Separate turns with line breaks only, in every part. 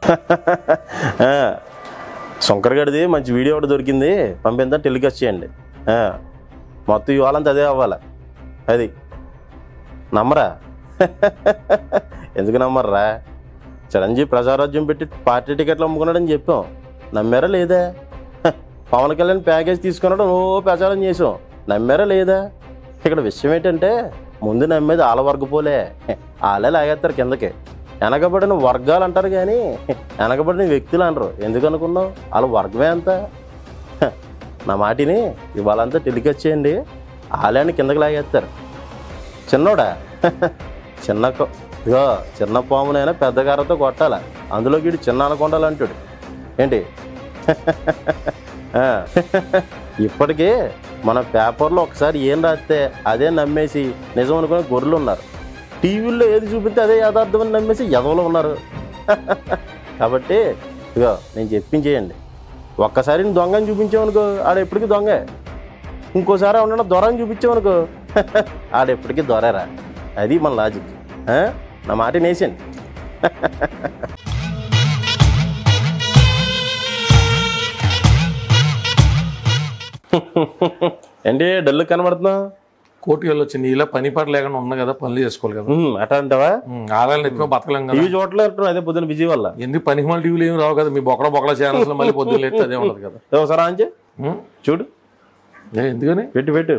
ఆ, శంకర్గడిది మంచి వీడియో ఒకటి దొరికింది పంపిందా టెలికాస్ట్ చేయండి ఆ, మొత్తం ఇవాళంతా అదే అవ్వాలి అది నమ్మరా ఎందుకు నమ్మర్రా చిరంజీవి ప్రజారాజ్యం పెట్టి పార్టీ టికెట్లు అమ్ముకున్నాడని చెప్పాం నమ్మారా లేదా హ, పవన్ కళ్యాణ్ ప్యాకేజ్ తీసుకున్నాడు ఓ ప్రచారం చేసాం నమ్మారా లేదా ఇక్కడ విషయం ఏంటంటే ముందు నమ్మేది ఆల వర్గపోలే వాళ్ళే లాగేస్తారు కిందకి వెనకబడిన వర్గాలు అంటారు కానీ వెనకబడిన వ్యక్తులు అనరు ఎందుకు అనుకున్నావు వాళ్ళ వర్గమే అంత హ, నా మాటిని ఇవాళంతా టెలికాస్ట్ చేయండి వాళ్ళని కిందకి లాగేస్తారు చిన్నోడా చిన్న కొ- ఇగో చిన్న పామునైనా పెద్ద గారతో కొట్టాల అందులో వీడు చిన్న అనకొండాలి అంటాడు ఏంటి ఆ, ఇప్పటికీ మన పేపర్లో ఒకసారి ఏం రాస్తే అదే నమ్మేసి నిజం అనుకునే గొర్రెలు ఉన్నారు టీవీల్లో ఏది చూపిస్తే అదే యథార్థం అని నమ్మేసి ఎదవలు ఉన్నారు కాబట్టి ఇగో నేను చెప్పించేయండి ఒక్కసారి నేను దొంగని చూపించామనుకో ఆడ ఎప్పటికీ దొంగే ఇంకోసారి ఉండడం దొరని చూపించామనుకో ఆడ ఎప్పటికీ దొరరా అది మన లాజిక్ ఆ? నా మాట నేసండి ఏంటి డల్లు కనబడుతున్నావు
కోర్టుకి వెళ్ళొచ్చు నీలా పని పాట లేకుండా ఉన్నా కదా పనులు చేసుకోవాలి కదా
ఉమ్, అట్లా అంటావా
ఉమ్, ఆదాయాలు ఎక్కువ బతకలేం కదా
టీవీ చూడలేదు అదే పొద్దున బిజీ వల్ల
ఎందుకు పనికి మళ్ళీ టీవీలు ఏమి రావు కదా మీ బొక్కల బొక్కల ఛానల్స్ లో మళ్ళీ పొద్దున్న లేస్తే అదే ఉండదు కదా
ఏ, ఒకసారి ఆన్ చేయి.
ఉమ్,
చూడు
ఏ, ఎందుకని
పెట్టు పెట్టు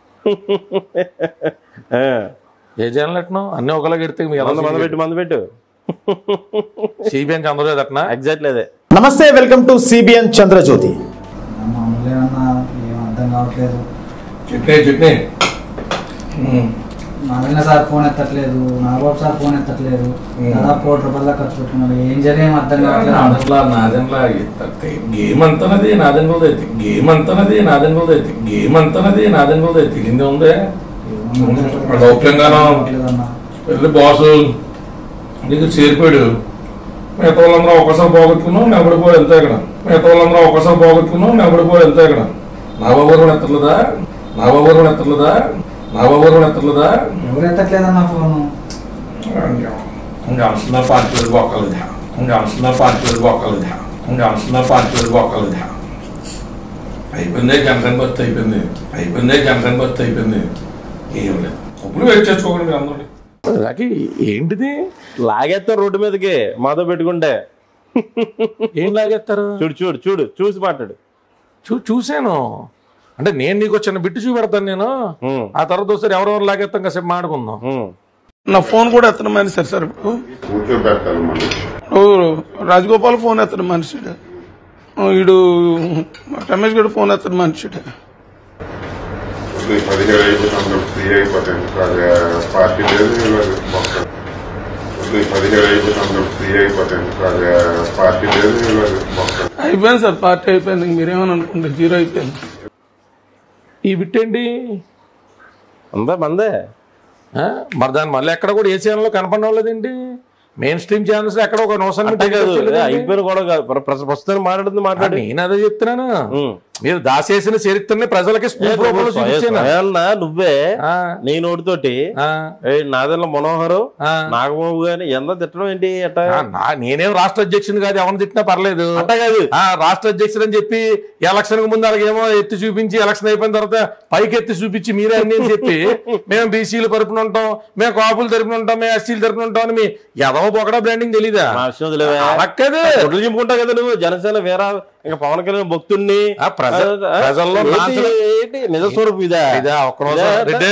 ఆ,
ఏ ఛానల్ ఎట్టినావు అన్ని ఒకలా పెడితే మీ
మంద మంద పెట్టు మంద పెట్టు
సిబిఎన్ చంద్రబాబు అట్నా
ఎగ్జాక్ట్లీ అదే
నమస్తే వెల్కమ్ టు సిబిఎన్ చంద్రజ్యోతి
మామూలుగా అన్నా ఏం అర్థం కావట్లేదు
చెప్పే చెప్పే
నారాయణ సార్ ఫోన్ ఎత్తట్లేదు నాగబాబు సార్ ఫోన్ ఎత్తట్లేదు దాదాపు కోటి రూపాయల ఖర్చు పెట్టుకున్నారు ఏం జరిగే ఏం అర్థం కావట్లేదు
నాదెంట్లా నాదెంట్లా గేమ్ అంతనది నాదెంట్లది గేమ్ అంతనది నాదెంట్లది గేమ్ అంతనది నాదెంట్లది తెలియదే ఉందే గౌప్యంగానో
అన్న
వెళ్ళి బాసు నీకు చేరిపోయాడు మిగతా వాళ్ళందరూ ఒకసారి పోగొట్టుకున్నావు నెబడిపోయి వెళ్తే ఇక్కడ మిగతా వాళ్ళందరూ ఒకసారి పోగొట్టుకున్నావు నెబడిపోయి వెళ్తే ఇక్కడ నా బాబు కూడా ఎత్తలేదా నా బాబు కూడా ఎత్తలేదా నా బాబు కూడా ఎత్తలేదా
ఎవరు ఎత్తట్లేదన్న ఫోను
ఇంకా అంటున్న పార్టీ బొక్కలేదా ఇంకా అంటున్న పార్టీ బొక్కలేదా ఇంకా అంటున్న పార్టీ బొక్కలేదా అయిపోయిందే జనరల్ బర్త్ అయిపోయింది అయిపోయిందే జనరల్ బర్త్ అయిపోయింది ఏం లేదు ఇప్పుడు వెయిట్ చేసుకోకండి మీరు అందరూ నాకు ఏంటిది
లాగేస్తారు రోడ్డు మీదకి మాతో పెట్టుకుంటే
ఏం లాగేస్తారు
చూడు చూడు చూడు చూసి మాట్లాడు
చూ చూశాను అంటే నేను నీకు చిన్న బిట్టు చూపెడతాను నేను
ఉమ్,
ఆ తర్వాత ఒకసారి ఎవరెవరు లాగేస్తాం కాసేపు మాడుకుందాం
ఉమ్.
నా ఫోన్ కూడా ఎత్తడం మనిషి సార్ సార్ ఇప్పుడు
కూర్చోబెట్టాలి మనిషి
నువ్వు రాజగోపాల్ ఫోన్ ఎత్తడం మనిషిడు వీడు రమేష్ గడు ఫోన్ ఎత్తడం మనిషిడు
ఇది పదిహేడు అయిపోతే అందరూ ఫ్రీ అయిపోతాయి అది పార్టీ లేదు లేదు మొత్తం ఇది పదిహేడు అయిపోతే అందరూ ఫ్రీ అయిపోతాయి అది పార్టీ లేదు లేదు మొత్తం
అయిపోయింది సార్ పార్టీ అయిపోయింది ఇంక మీరేమని అనుకుంటే జీరో అయిపోయింది
ఈ బిట్ ఏంటి
అందా మందే
ఆ? మరి దాన్ని మళ్ళీ ఎక్కడ కూడా ఏ ఛానల్లో కనపడలేదేంటి మెయిన్ స్ట్రీమ్ ఛానల్స్ ఎక్కడ ఒక నోషన్
అంతే కాదు ఏ, అయిపోయిన కూడా కాదు ప్ర- ప్ర- ప్రస్తుతం మాట్లాడుతుంది మాట్లాడి
నేను అదే చెప్తున్నాను
ఉమ్.
మీరు దాసేసిన చరిత్రని ప్రజలకి స్పూఫ్ రూపంలో చూపించాను
స్వయాన్న నువ్వే
ఆ,
నీ నోటితోటి
ఆ,
ఏ నాదెల్ల మనోహరు
ఆ.
నాగబాబు గాని ఎంత తిట్టడం ఏంటి ఎట్ట
ఆ, నా- నేనేం రాష్ట్ర అధ్యక్షుని కాదు ఎవరిని తిట్టినా పర్లేదు
అట్ట కాదు
ఆ రాష్ట్ర అధ్యక్షుడు అని చెప్పి ఎలక్షన్ కు ముందు అలాగేమో ఎత్తి చూపించి ఎలక్షన్ అయిపోయిన తర్వాత పైకి ఎత్తి చూపించి మీరే అన్ని అని చెప్పి మేము బీసీలు తరపున ఉంటాం మేము కాపులు తరపున ఉంటాం మేము ఎస్సీలు తరపున ఉంటాం అని మీ ఎదవ పొగడా బ్రాండింగ్ తెలీదా
మా విషయం వదిలేవే.
అలాగే
ఒడ్లు చింపుకుంటావు కదా నువ్వు జనసేన వేరా ఇంకా పవన్ కళ్యాణ్ భక్తుడిని
ఆ, ప్రజ-
ఆ,
ప్రజల్లో
ఏంటి,
నాశనం-
ఏంటి నిజ స్వరూపు ఇదా
ఇదా ఒక్క రోజు
ఇదా?
రెడ్డి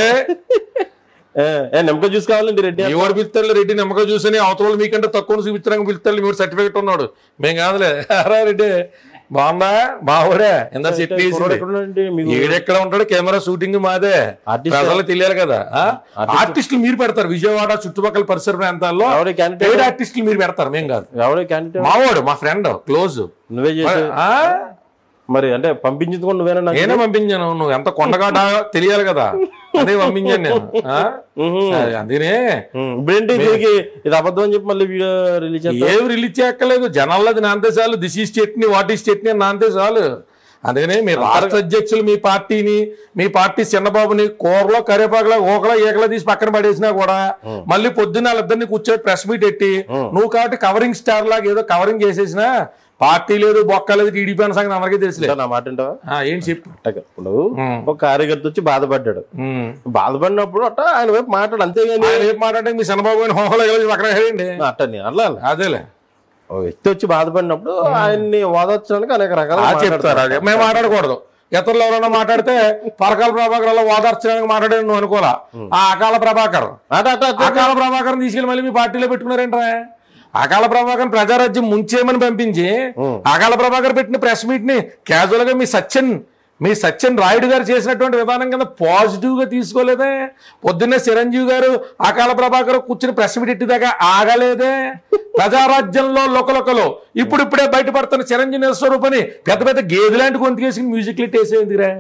ఏ, ఏ నిమ్మకాయ జ్యూస్ కావాలండి రెడ్డి
మీ వాడు పిలుస్తాడు రెడ్డి నిమ్మకాయ చూసని అవతల మీకంటే తక్కువ చూపించడానికి పిలుస్తాడు మీరు సర్టిఫికెట్ ఉన్నాడు మేము కాదులే రా రెడ్డి బాగుందా బావుడే ఎంత సెట్
కుర్రాడు ఎక్కడ ఉన్నాడండి? మీకు
ఏడెక్కడ ఉంటాడు కెమెరా షూటింగ్ మాదే
Artist-
ప్రజలకు తెలియాలి కదా ఆ? ఆర్టిస్టులు మీరు పెడతారు విజయవాడ చుట్టుపక్కల పరిసర ప్రాంతాల్లో
ఎవడే candidate?
పెయిడ్ ఆర్టిస్టులు మీరు పెడతారు మేము కాదు
ఎవడే క్యాండిడేట్
మావాడు మా ఫ్రెండ్ క్లోజ్
నువ్వే చేసి మరి అంటే పంపించుకుని నువ్వేనా నాకు?
నేనే పంపించాను నువ్వు ఎంత కొండగాట తెలియాలి కదా అదే పంపించాను నేను ఆ? అది అందుకనే
ఉమ్, ఇప్పుడేంటి దీనికి ఇది అబద్ధం అని చెప్పి మళ్ళీ వీడియో రిలీజ్ చేస్తా
ఏం రిలీజ్ చేయక్కర్లేదు జనాలది నాంతే చాలు this is chutney what is chutney అని నాంతే చాలు
అందుకని మీ రాష్ట్ర అధ్యక్షులు మీ పార్టీని మీ పార్టీ చిన్నబాబుని కూరలో కరేపాకులో ఓకలో ఏకలో తీసి పక్కన పడేసినా కూడా మళ్ళీ పొద్దున్న వాళ్ళిద్దరిని కూర్చొని ప్రెస్ మీట్ ఎట్టి నువ్వు కాబట్టి కవరింగ్ స్టార్ లాగా ఏదో కవరింగ్ చేసేసినా పార్టీ లేదు బొక్క లేదు టీడీపీ అన్న సంగతి అందరికీ తెలుసులే
నా మాట వింటావా
ఆ, ఏంటి చెప్పు
అట్టగా ఇప్పుడు ఒక కార్యకర్త వచ్చి బాధపడ్డాడు
ఉమ్.
బాధపడినప్పుడు అట్ట ఆయన వైపు మాట్లాడు అంతేగాని
ఆయన ఏం మాట్లాడే మీ చంద్రబాబు గారిని హోహలో కలిసి పక్కన వేయండి
అట్ట నేను అట్లా అనలే.
అదేలే
ఓ వ్యక్తి వచ్చి బాధపడినప్పుడు ఆయన్ని ఓదార్చడానికి అనేక రకాల
ఆ చెప్తారు అదే మేము మాట్లాడకూడదు ఇతరులు ఎవరైనా మాట్లాడితే పరకాల ప్రభాకర్ అలా ఓదార్చడానికి మాట్లాడాను నువ్వు అనుకోలా ఆ అకాల ప్రభాకర్
అట అట అట
అకాల ప్రభాకర్ తీసుకెళ్లి మళ్ళీ మీ పార్టీలో పెట్టుకున్నారేంట్రా అకాల ప్రభాకర్ ప్రజారాజ్యం ముంచేయమని పంపించి అకాల ప్రభాకర్ పెట్టిన ప్రెస్ మీట్ ని క్యాజువల్ గా మీ సత్యన్ మీ సత్యన్ రాయుడు గారు చేసినటువంటి విధానం కింద పాజిటివ్ గా తీసుకోలేదే పొద్దున్నే చిరంజీవి గారు అకాల ప్రభాకర్ కూర్చుని ప్రెస్ మీట్ ఎట్టిదాకా ఆగలేదే ప్రజారాజ్యంలో లొకలొకలు ఇప్పుడు ఇప్పుడే బయటపడుతున్న చిరంజీవి స్వరూపని పెద్ద పెద్ద గేదె లాంటి గొంతుకేసి మ్యూజిక్ లిట్ వేసేందిరా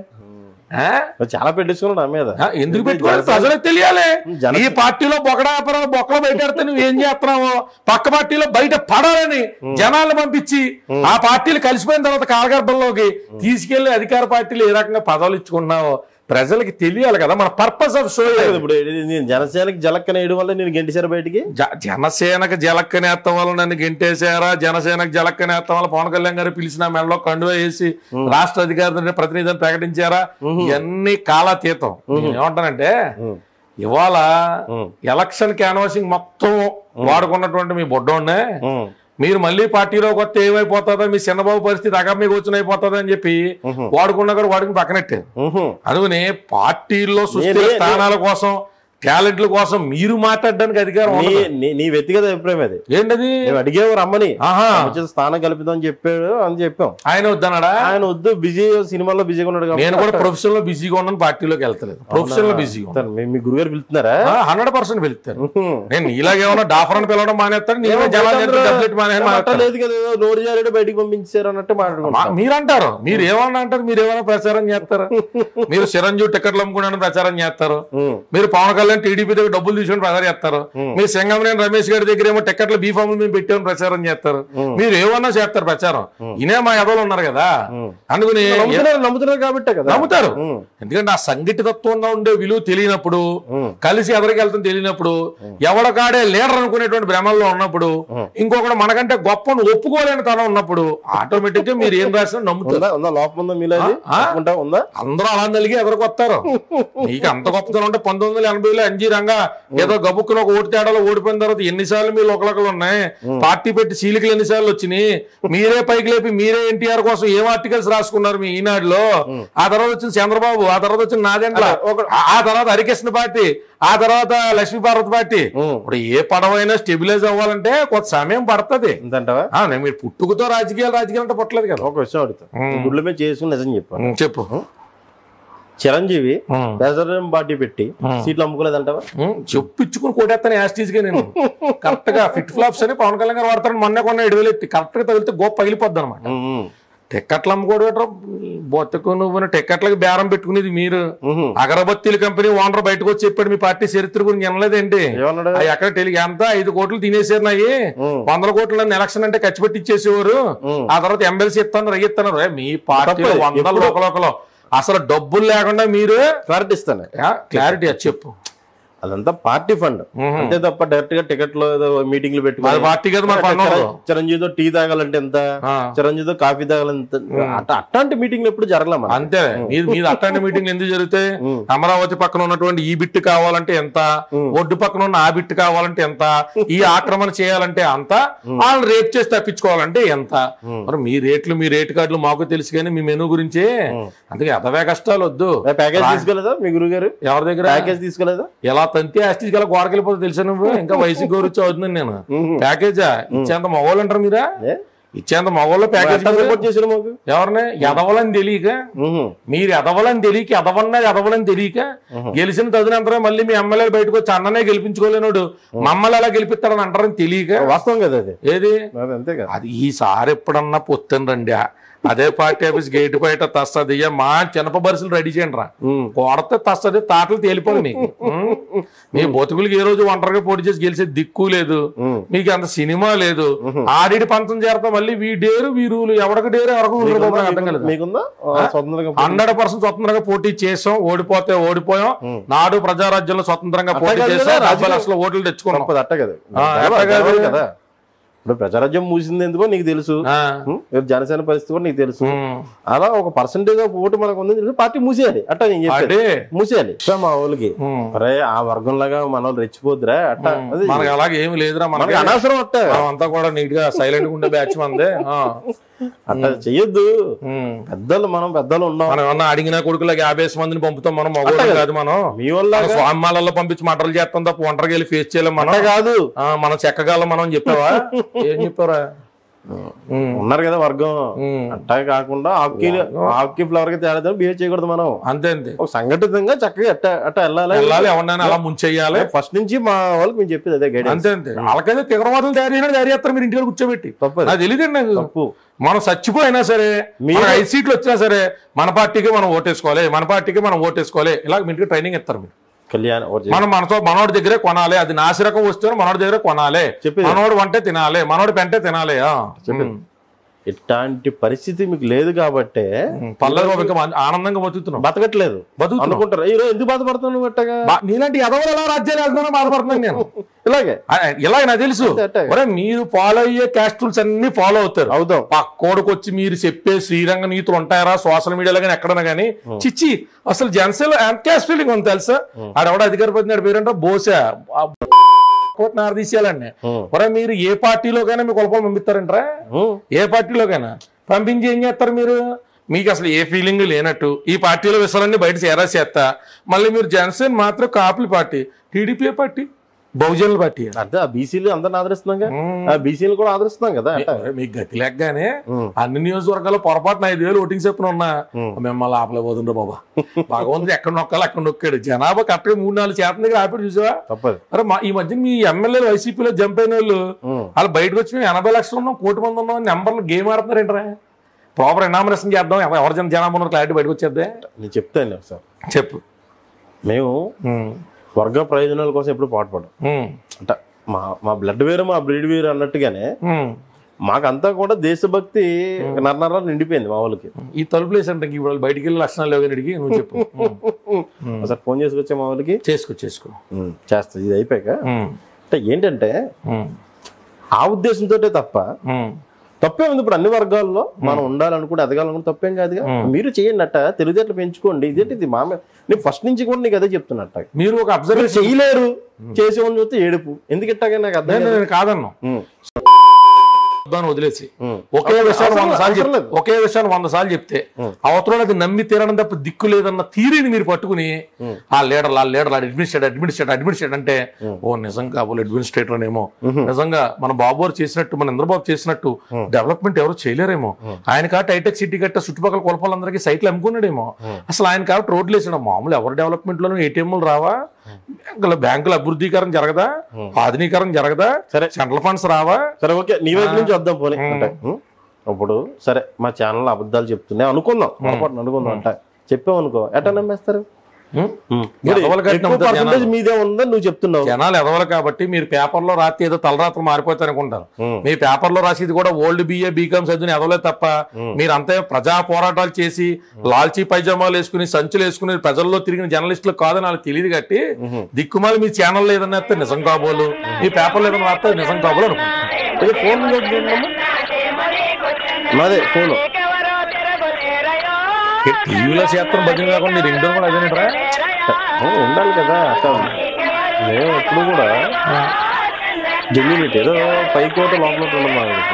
ఆ?
చాలా పెట్టించుకున్నాడు నా మీద
ఆ, ఎందుకు పెట్టుకోవాలి ప్రజలకు తెలియాలి
జన-
ఈ పార్టీలో బొకడాపురం బొక్కలు బయటెడితే నువ్వు ఏం చేస్తున్నావు పక్క పార్టీలో బయట పడాలని జనాలను పంపించి ఆ పార్టీలు కలిసిపోయిన తర్వాత కాలగర్భంలోకి తీసుకెళ్లి అధికార పార్టీలు ఏ రకంగా పదవులు ఇచ్చుకుంటున్నావో ప్రజలకి తెలియాలి కదా మన పర్పస్ ఆఫ్ షో
ఇప్పుడు ఇది నేను జనసేనకి జలక్కన వేయడం వల్ల నేను గెంటిసారు బయటికి
జనసేనకు జలక్కనేత్తం వల్ల నన్ను గెంటేశారా జనసేనకు జలక్కనేత్తం వల్ల పవన్ కళ్యాణ్ గారు పిలిచిన మెడలో కండువా వేసి రాష్ట్ర అధికారి ప్రతినిధిని ప్రకటించారా ఇవన్నీ కాలాతీతం నేను ఏమంటానంటే ఇవాళ ఎలక్షన్ క్యాన్వాసింగ్ మొత్తం వాడుకున్నటువంటి మీ బొడ్డోనే మీరు మళ్ళీ పార్టీలోకి వస్తే ఏమైపోతుందో మీ చిన్నబాబు పరిస్థితి అగమ్య కూర్చుని అయిపోతుంది అని చెప్పి వాడుకున్నా కూడా వాడుకుని పక్కనట్టే అందుకని పార్టీల్లో సుస్థిర
నేనే-
స్థానాల కోసం టాలెంట్ల కోసం మీరు మాట్లాడడానికి అధికారం
నీ
ఉండదు.
నీ- నీ వ్యక్తిగత అభిప్రాయం అది
ఏంటది
మేము అడిగేవారు రమ్మని
ఆహా.
ఉచిత స్థానం కల్పిద్దాం అని చెప్పాడు అని చెప్పాం
ఆయన వద్దన్నాడా
ఆయన వద్దు బిజీ సినిమాలో బిజీగా ఉన్నాడు కాబట్టి
నేను కూడా ప్రొఫెషనల్ లో బిజీగా ఉన్నాను పార్టీలోకి వెళ్తలేదు ప్రొఫెషనల్ బిజీగా ఉన్నాను
సరే, మీ- మీ గురుగారు పిలుస్తున్నారా
హండ్రెడ్ పర్సెంట్ వెళ్తారు నేను ఇలాగేమన్నా డాఫర్ అని పిలవడం మానేస్తాను నేను జనాలు ఎంత డబ్బులెట్టి మానేయని
అట్ట
మానేస్తాను.
లేదు కదా ఏదో నోరు జారేడు బయటికి పంపించారు అన్నట్టు
మా-
మాట్లాడుకుంటాం
మీరంటారు మీరు ఏమన్నా అంటారు మీరు ఏమైనా ప్రచారం చేస్తారు మీరు చిరంజీవి టికెట్లు అమ్ముకున్నాను ప్రచారం చేస్తారు మీరు పవన్ కళ్యాణ్ టీడీపీ దగ్గర డబ్బులు తీసుకొని ప్రచారం చేస్తారు మీరు సింగమనేని రమేష్ గారి దగ్గర ఏమో టికెట్ల బీఫామ్ మేము పెట్టామని ప్రచారం చేస్తారు మీరు ఏమన్నా చేస్తారు ప్రచారం ఇనే మా ఎదలు ఉన్నారు కదా అందుకని
నమ్ముతున్నారు నమ్ముతున్నారు కాబట్టే కదా
నమ్ముతారు
ఉం.
ఎందుకంటే ఆ సంఘటితత్వంగా ఉండే విలువ తెలియనప్పుడు కలిసి ఎవరికి వెళ్తాం తెలియనప్పుడు ఎవడకాడే లీడర్ అనుకునేటువంటి భ్రమల్లో ఉన్నప్పుడు ఇంకొకడు మనకంటే గొప్పను ఒప్పుకోలేని తనం ఉన్నప్పుడు ఆటోమేటిక్ గా మీరు ఏం రాసినా నమ్ముతారు
ఉందా ఉందా లోపం ఉందా మీలో అది
ఆ?
ఒప్పుకుంటా ఉందా
అందరూ అలా నలిగి ఎదరకొస్తారు నీకు అంత గొప్పతనం ఉంటే పంతొమ్మిది వందల ఎనభైలో అంజీరంగా ఏదో గబుక్కున ఒక ఓటు తేడాలో ఓడిపోయిన తర్వాత ఎన్నిసార్లు మీ లోకలకలు ఉన్నాయి పార్టీ పెట్టి చీలికలు ఎన్నిసార్లు వచ్చినాయి మీరే పైకి లేపి మీరే ఎన్టీఆర్ కోసం ఏం ఆర్టికల్స్ రాసుకున్నారు మీ ఈనాడులో ఆ తర్వాత వచ్చిన చంద్రబాబు ఆ తర్వాత వచ్చిన నాదెండ్ల ఆ- ఆ తర్వాత హరికృష్ణ పార్టీ ఆ తర్వాత లక్ష్మీ పార్వతి పార్టీ ఇప్పుడు ఏ పడవైనా స్టెబిలైజ్ అవ్వాలంటే కొంత సమయం పడుతుంది
అంతంటావా
ఆ, నేను మీరు పుట్టుకతో రాజకీయాలు రాజకీయాలు అంటే పుట్టలేదు కదా
ఒక విషయం అడుగుతా గుడ్ల మీద చేసుకుని నిజం చెప్పాను
ఉం, చెప్పు
చిరంజీవి
ఉం.
పెసరం పార్టీ పెట్టి సీట్లు అమ్ముకోలేదంటావా
ఉం, చెప్పించుకుని కొట్టేస్తాను యాస్టీజ్ గా నేను కరెక్ట్ గా ఫిట్ ఫ్లాప్స్ అని పవన్ కళ్యాణ్ గారు వాడతాను మొన్న కొన్న ఎడు వేలు కరెక్ట్ గా తగిలితే గోప్ పగిలిపోద్ది అనమాట
ఉం, ఉం.
టిక్కెట్లు అమ్ముకోవడం బొత్తకు నువ్వు టిక్కెట్లకు బేరం పెట్టుకునేది మీరు అగరబత్తీల కంపెనీ ఓనర్ బయటకు వచ్చి చెప్పాడు మీ పార్టీ చరిత్ర గురించి వినలేదేంటి
ఏమన్నాడు?
అవి ఎక్కడ తెలియ ఎంత ఐదు కోట్లు తినేసారు నాయి వందల కోట్లు నన్ను ఎలక్షన్ అంటే ఖర్చు పెట్టి ఇచ్చేసేవారు ఆ తర్వాత ఎమ్మెల్సీ ఇస్తాను రగిస్తాను మీ పార్టీలో
తప్పదు.
వందల
ఎప్పుడు-
లోకలోకలో అసలు డబ్బులు లేకుండా మీరు
క్లారిటీ ఇస్తాను
క్లారిటీ అది చెప్పు
అదంతా పార్టీ ఫండ్ అంతే తప్ప డైరెక్ట్ గా టికెట్ లో ఏదో మీటింగ్లు పెట్టుకుని
మరి పార్టీ కదా మరి ఫండ్ ఉండదు.
చిరంజీవితో టీ తాగాలంటే ఎంత
ఆ.
చిరంజీవితో కాఫీ తాగాలంటే అట్ట అట్లాంటి మీటింగ్లు ఎప్పుడు జరగలేమా
అంతే మీది మీది అట్లాంటి మీటింగ్లు ఎందుకు జరుగుతాయి అమరావతి పక్కన ఉన్నటువంటి ఈ బిట్టు కావాలంటే ఎంత ఒడ్డు పక్కన ఉన్న ఆ బిట్టు కావాలంటే ఎంత ఈ ఆక్రమణ చేయాలంటే అంత వాళ్ళు రేట్ చేసి తప్పించుకోవాలంటే ఎంత మరి మీ రేట్లు మీ రేట్ కార్డులు మాకు తెలుసు కానీ మీ మెనూ గురించి అందుకే అదవే కష్టాలు వద్దు
ప్యాకేజ్ తీసుకోలేదా మీ గురువు గారు
ఎవరి దగ్గర
ప్యాకేజ్ తీసుకోలేదా
ఎలా తంతే అస్టిజ్ గల గోడకి వెళ్ళిపోతే తెలుసా నువ్వు ఇంకా వయసు గౌరవ అవుతున్నాను నేను ప్యాకేజా ఇచ్చేంత మగవాళ్ళు అంటారు మీరా
ఏ?
ఇచ్చేంత మగవాళ్ళు ప్యాకేజ్
సపోర్ట్ చేశారు మాకు
ఎవరిని ఎదవలని తెలియక
ఉహు.
మీరు ఎదవలని తెలియక ఎదవన్నది ఎదవలని తెలియక గెలిచిన తదినంతరం మళ్ళీ మీ ఎమ్మెల్యేలు బయటకు వచ్చి అన్ననే గెలిపించుకోలేనోడు మమ్మల్ని ఎలా గెలిపిస్తాడని అంటారని తెలియక
వాస్తవం కదా అది
ఏది
అది అంతే కదా
అది ఈసారి ఎప్పుడన్నా పొత్తండి రండి అదే పార్టీ ఆఫీస్ గేట్ బయట తస్తది మా చిన్నప బరుసులు రెడీ చేయండి రా కొడితే తస్తది తాటలు తేలిపోయి మీకు ఉం? మీ బతుకులకి ఏ రోజు ఒంటరిగా పోటీ చేసి గెలిచే దిక్కు లేదు మీకు అంత సినిమా లేదు ఆడిడి పంతం చేరతా మళ్ళీ వీ డేరు వీ రూలు ఎవరికి డేరు ఎవరికి రూలు
మీకుందా?
బాబు అర్థం కలదు
మీకుందా ఆ, స్వతంత్రంగా పోటీ-
హండ్రెడ్ పర్సెంట్ స్వతంత్రంగా పోటీ చేసాం ఓడిపోతే ఓడిపోయాం నాడు ప్రజారాజ్యంలో స్వతంత్రంగా పోటీ
కాదు
చేసాం
కదా,
డెబ్బై
రాజకీయ-
లక్షల ఓట్లు తెచ్చుకున్నాం
తప్పదు అట్ట కదా
ఆ,
గెలవాలి,
అట్ట కాదు.
గెలవాలి కదా ఇప్పుడు ప్రజారాజ్యం మూసింది ఎందుకో నీకు తెలుసు
ఆ,
ఉం? రేపు జనసేన పరిస్థితి కూడా నీకు తెలుసు
ఉం.
అలా ఒక పర్సంటేజ్ ఆఫ్ ఓటు మనకు ఉంది తెలుసు పార్టీ మూసేయాలి అట్ట నేను చెప్పేది
అంటే
మూసేయాలి సో మా వాళ్ళకి
ఉం.
అరే ఆ వర్గం లాగా మన వాళ్ళు రెచ్చిపోద్దురా అట్ట అది
మనకి అలాగే ఏమి లేదురా మనకి
మనకి అనవసరం అట్ట
అంతా కూడా నీట్ గా సైలెంట్ గా ఉండే బ్యాచ్ మందే ఆ.
అట్ట చెయ్యొద్దు
ఉం.
పెద్దలు మనం పెద్దలు ఉన్నాం
మనం ఏమన్నా అడిగిన కొడుకులకి యాభై వేల మందిని పంపుతాం మనం మగవాళ్ళు కాదు మనం
మీ వల్ల
మన స్వామిమాలలో పంపించి మటలు చేస్తాం తప్ప ఒంటరికి వెళ్ళి ఫేస్ చేయలేం మనం
అట్ట కాదు
ఆ, మనం చెక్కగలం మనం చెప్పావా ఏం చెప్పారా ఉం.
ఉన్నారు కదా వర్గం
ఉం.
అట్టా కాకుండా ఆకుకి ఆకుకి ఫ్లవర్ కి తేడా బిహేవ్ చేయకూడదు మనం
అంతే అంతే
ఒక సంఘటితంగా చక్కగా అట్ట అట్ట వెళ్ళాలి
వెళ్ళాలి ఎవరినైనా అలా ముంచెయ్యాలి
ఫస్ట్ నుంచి మా వాళ్ళకి మేము చెప్పేది అదే గైడెన్స్
అంతే అంతే వాళ్ళకైతే తీవ్రవాదులు తయారు చేసినా తయారు చేస్తారు మీరు ఇంటికి కూర్చోబెట్టి
తప్పదు.
నాకు తెలియదండి నాకు
తప్పు
మనం చచ్చిపోయినా సరే
మీరు-
మన ఐదు సీట్లు వచ్చినా సరే మన పార్టీకి మనం ఓటేసుకోవాలి మన పార్టీకి మనం ఓటేసుకోవాలి ఇలా మీ ఇంటికి ట్రైనింగ్ ఇస్తారు మీరు
కళ్యాణ్ ఒకటి
మనం మనతో మనోడి దగ్గరే కొనాలి అది నాసిరకం వస్తే మనోడి దగ్గరే కొనాలి
చెప్పేది.
మనోడు వంటే తినాలి మనోడి పెంటే తినాలి ఆ.
చెప్పేది. ఇట్లాంటి పరిస్థితి మీకు లేదు కాబట్టే
ఉమ్. పల్లవి బాబు ఇంకా మంచి- ఆనందంగా బతుకుతున్నాం
బతకట్లేదు
బతుకుతున్నాం.
అనుకుంటారు ఈ రోజు ఎందుకు బాధపడుతున్నావు అట్టగా
బా- నీలాంటి ఎదవలు ఎలా రాజ్యాలు వెళ్తున్నా బాధపడుతున్నాను నేను
ఇలాగే
ఆ, ఇలా నాకు తెలుసు
అంతే, అంతే.
ఒరే మీరు ఫాలో అయ్యే క్యాస్ట్ రూల్స్ అన్ని ఫాలో అవుతారు
అవుతాం
పక్కోడికి వచ్చి మీరు చెప్పే శ్రీరంగ నీతులు ఉంటాయరా సోషల్ మీడియాలో కానీ ఎక్కడైనా కానీ చిచ్చి అసలు జనసేన క్యాస్ట్ ఫీలింగ్ ఉంది తెలుసా ఆడెవడ అధికార ప్రతినిధి పేరంటే బోసా నార తీసేయాలండి
ఉం.
ఒరే మీరు ఏ పార్టీలోకైనా మీకు కొలపాలు పంపిస్తారంటారా
ఉం.
ఏ పార్టీలోకైనా పంపించి ఏం చేస్తారు మీరు మీకు అసలు ఏ ఫీలింగ్ లేనట్టు ఈ పార్టీలో విషయాలన్నీ బయట చేరా చేస్తా మళ్ళీ మీరు జనసేన మాత్రం కాపుల పార్టీ టీడీపీ పార్టీ బహుజనుల పార్టీ
అదే ఆ బీసీలు అందరిని ఆదరిస్తున్నాం ఆ బీసీలు కూడా ఆదరిస్తున్నాం కదా అట్ట
ఒరే, మీకు గతి లేకగానే అన్ని నియోజకవర్గాల్లో పొరపాటున ఐదు వేలు ఓటింగ్ చెప్పిన ఉన్నా మిమ్మల్ని ఆపలేకపోతుండ్రు బాబా భగవంతుడు ఎక్కడ నొక్కాలి అక్కడ నొక్కాడు జనాభా కరెక్ట్గా మూడు నాలుగు శాతం దగ్గర ఆపాడు చూసావా
తప్పదు
అరే మా ఈ మధ్య మీ ఎమ్మెల్యేలు వైసీపీలో జంప్ అయిన వాళ్ళు
ఉం.
వాళ్ళు బయటకు వచ్చి మేము ఎనభై లక్షలు ఉన్నాం కోటి మంది ఉన్నాం నెంబర్లు గేమ్ ఆడుతున్నారు ఏంట్రా ప్రాపర్ ఎనామినేషన్ చేద్దాం ఎవ- ఎవరి జన జనాభా ఉన్నారు క్లారిటీ బయటకు వచ్చేద్దే
నేను చెప్తాను ఒకసారి
చెప్పు
మేము
ఉం.
వర్గ ప్రయోజనాల కోసం ఎప్పుడు పాటుపడం
ఉం.
అంటే మా మా బ్లడ్ వేరు మా బ్రీడ్ వేరు అన్నట్టుగానే
ఉం.
మాకంతా కూడా దేశభక్తి నర్నరాలు నిండిపోయింది మా వాళ్ళకి
ఈ తలుపులు వేసంటే ఇప్పుడు వాళ్ళు బయటికి వెళ్ళి లక్షణాలు లేవని అడిగి నువ్వు చెప్పు ఉం.
ఒకసారి ఫోన్ చేసుకొచ్చే మా వాళ్ళకి
చేసుకో చేసుకో
చేస్తా ఇది అయిపోయాక
ఉం.
అంటే ఏంటంటే
ఉం.
ఆ ఉద్దేశంతో తప్ప
ఉం.
తప్పే ఉంది ఇప్పుడు అన్ని వర్గాల్లో మనం ఉండాలనుకుంటే ఎదగాలనుకుంటే తప్పేం కాదుగా మీరు చేయండి అట్ట తెలివితేటలు పెంచుకోండి ఇదేంటి ఇది మా మీద- నేను ఫస్ట్ నుంచి కూడా నీకు అదే చెప్తున్నట్ట
మీరు ఒక
మీరు
అబ్జర్వేషన్
చేయలేరు చేసేవాళ్ళు చూస్తే ఏడుపు ఎందుకు ఇట్టాగా నాకు అర్థం
నేను
కాదు.
నేను కాదన్నా
ఉం.
దాన్ని వదిలేసి
ఉం.
ఒకే విషయాన్ని వంద సార్లు
అవసరం
చెప్
లేదు.
ఒకే విషయాన్ని వంద సార్లు చెప్తే అవతల అది నమ్మి తీరడం తప్ప దిక్కు లేదన్న థీరీని మీరు పట్టుకుని ఆ లీడర్ ఆ లీడర్ అడ్మినిస్ట్రేటర్ అడ్మినిస్ట్రేటర్ అడ్మినిస్ట్రేటర్ అంటే ఓ నిజంగా వాళ్ళు అడ్మినిస్ట్రేటర్ ఏమో నిజంగా మన బాబు గారు చేసినట్టు మన ఇంద్రబాబు చేసినట్టు డెవలప్మెంట్ ఎవరు చేయలేరేమో ఆయన కాబట్టి హైటెక్ సిటీ గట్ట చుట్టుపక్కల కొలపాలందరికీ సైట్లు అమ్ముకున్నాడేమో అసలు ఆయన కాబట్టి రోడ్లు వేసాడు మామూలు ఎవరు డెవలప్మెంట్ లోనూ ఏటీఎంలు రావా బ్యాంకుల బ్యాంకుల అభివృద్ధీకరణ జరగదా ఆధునీకరణ జరగదా
సరే.
సెంట్రల్ ఫండ్స్ రావా
సరే ఓకే నీ వైపు నుంచి వద్దాం పోనీ అంటే ఉం? ఇప్పుడు సరే మా ఛానల్ అబద్ధాలు చెప్తున్నాయి అనుకుందాం పొరపాటున అనుకుందాం అంట చెప్పామనుకో ఎట్లా నమ్మేస్తారు
ఉం?
మరి
ఎదవలు కట్టిన
ఎక్కువ
ముద్ద
పర్సంటేజ్
జనాలు.
మీదే ఉందని నువ్వు చెప్తున్నావు
జనాలు ఎదవలు కాబట్టి మీరు పేపర్లో రాస్తే ఏదో తలరాత్రులు మారిపోతారు అనుకుంటారు మీ పేపర్లో రాసేది కూడా ఓల్డ్ బిఏ బీకామ్ చదివిన ఎదవలే తప్ప మీరు అంతే ప్రజా పోరాటాలు చేసి లాల్చీ పైజామాలు వేసుకుని సంచులు వేసుకుని ప్రజల్లో తిరిగిన జర్నలిస్టులు కాదని వాళ్ళకి తెలియదు కట్టి దిక్కుమాలి మీ ఛానల్ ఏదన్నా వేస్తే నిజం కాబోలు మీ పేపర్లో ఏదైనా రాస్తే నిజం కాబోలు అనుకుంటారు
ఇది ఫోన్ నాదే ఫోన్
టీవీలో చేస్తాం భజన కాకుండా మీరు ఇంట్లో కూడా అదేనట్రా
ఉండాలి కదా అట్లా మేము ఎప్పుడు కూడా జెన్యునిటీ ఏదో పైకోట లోపల ఉండదు మా వాళ్ళకి.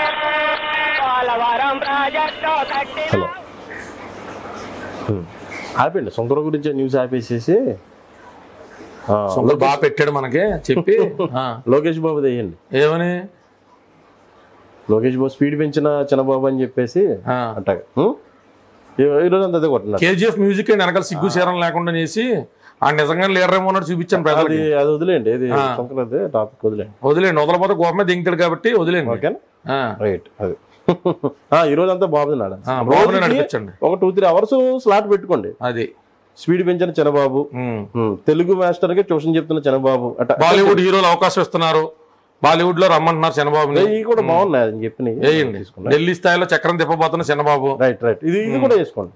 హలో ఉం. ఆపండి సొంతూరు గురించి న్యూస్ ఆపేసేసి ఆ,
సొంత బాగా పెట్టాడు మనకి చెప్పి ఆ,
లోకేష్ బాబు వేయండి
ఏమని
లోకేష్ బాబు స్పీడ్ పెంచిన చిన్నబాబు అని చెప్పేసి
ఆ.
అట్టగా ఉం? ఈ- ఈరోజు అంత అదే కొట్టినారు
కేజీఎఫ్ మ్యూజిక్ వెనకాల సిగ్గు చీరం లేకుండా చేసి ఆ నిజంగా లీడర్ ఏమో ఉన్నట్టు చూపించాను
అది
ప్రజలకి
అది వదిలేండి ఇది సంక్రాంతి టాపిక్ వదిలేండి
వదిలేండి వదలపోతే గోపమే దింగుతాడు కాబట్టి వదిలేండి
ఓకేనా
ఆ,
రైట్ అది ఆ, ఈ రోజు అంతా బాబు నాడు
ఆ, బాబునే నడిపించండి.
ఒక టూ త్రీ అవర్స్ స్లాట్ పెట్టుకోండి
అది
స్పీడ్ పెంచిన చంద్రబాబు
ఉమ్.
ఉమ్, తెలుగు మాస్టర్ కి ట్యూషన్ చెప్తున్న చంద్రబాబు అట
బాలీవుడ్ హీరోలు అవకాశం ఇస్తున్నారు బాలీవుడ్ లో రమ్మంటున్నారు చంద్రబాబుని
ఇవి కూడా బాగున్నాయి అని చెప్పి
వేయండి ఢిల్లీ స్థాయిలో చక్రం తిప్పబోతున్న చంద్రబాబు
రైట్ రైట్ ఇది ఇది కూడా వేసుకోండి